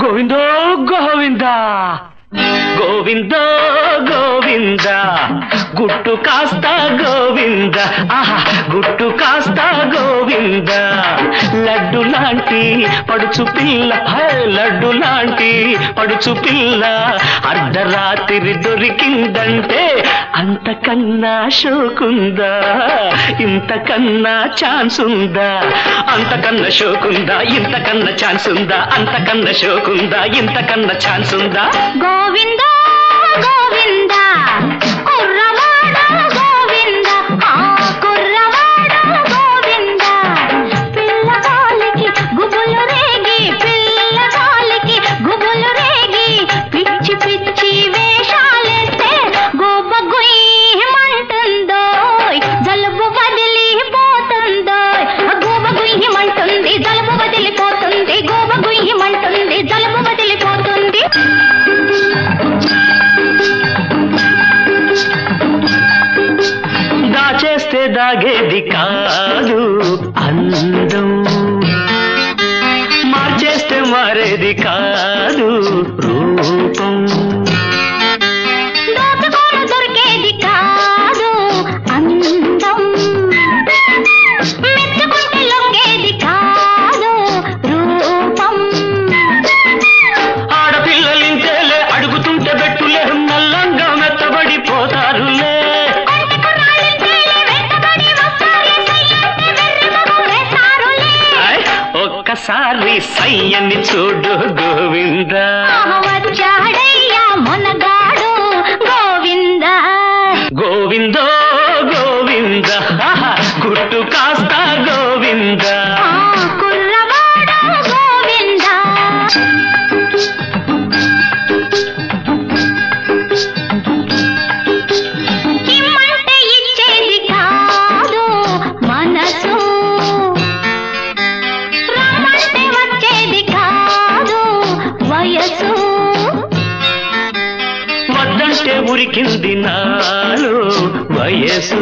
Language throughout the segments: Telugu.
గోవిందో గోవింద గోవిందో గోవింద గుట్టు కాస్త గోవింద ఆహా గుట్టు కాస్త గోవింద లడ్డు లాంటి పడుచు పిల్ల హే, లడ్డు లాంటి పడుచు పిల్ల అర్ధరాత్రి దొరికిందంటే అంతకన్నా షోకుందా ఇంతకన్నా ఛాన్స్ ఉందా అంతకన్నా షోకుందా ఇంతకన్నా ఛాన్స్ ఉందా అంతకన్నా షోకుందా ఇంతకన్నా ఛాన్స్ ఉందా గోవింద గోవింద కుర్రవాడ గోవింద ఆ కుర్రవాడ గోవింద పిల్లగాలికి గుబులు రేగి పిల్లగాలికి గుబులు రేగి పిచ్చి పిచ్చి వేషాలేస్తే గోబ గుయ్యమంటుందో జలుబు వదిలిపోతుందో గోబ గుయ్యమంటుంది జలుబు వదిలిపోతుంది గోబ గుయ్యమంటుంది జలుబు వదిలిపోతుంది దాచేస్తే దాగేది కాదు అందం మార్చేస్తే మారేది కాదు రూపం దోచుకోను దొరికేది కాదు అందం మెచ్చుకుంటే లొంగేది కాదు రూపం ఆడపిల్లలింతేలే అడుగుతుంటే బెట్టులే నల్లంగా మెత్తబడిపోతారులే కొంటె కుర్రాళ్ళింతేలే వెంటబడి వస్తారే సయ్యంటే వెర్రి మొహం వేస్తారులే. ఆయ్, ఒక్కసారి సయ్యని చూడు గోవింద ఆహ వచ్చాడయ్యా మొనగాడు గోవింద గోవిందో గోవింద ఆహా, గుట్టు కాస్త గోవింద ఆ కుర్రవాడ గోవింద ఇమ్మంటే ఇచ్చేది కాదు మనసు రమ్మంటే వచ్చేది కాదు వయసు వద్దంటే ఉరికింది నాలో వయసు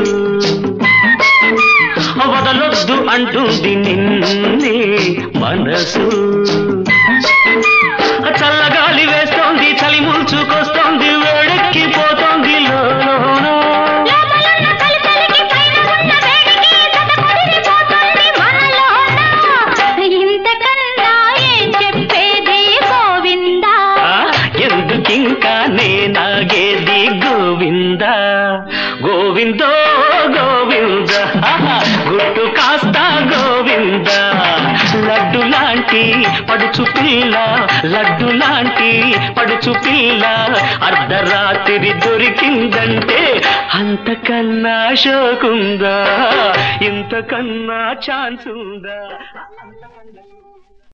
వదలొద్దు అంటుంది నిన్నే మనసు చల్లగాలి వేస్తోంది చలి ముంచుకొస్తోంది వేడెక్కిపోతోంది లోలోన. లోపలున్న చలిచలికి పైన ఉన్న వేడికి జత కుదిరిపోతుంది మనలోన. ఇంతకన్నా ఏం చెప్పేది గోవిందా ఆ, ఎందుకింకా నేనాగేది గోవింద గోవిందో గోవింద ఆహా, గుట్టు కాస్త గోవింద లడ్డు లాంటి పడుచు పిల్ల లడ్డు లాంటి పడుచు పిల్ల అర్ధరాత్రి దొరికిందంటే అంతకన్నా షోకుందా ఇంతకన్నా ఛాన్స్ ఉందా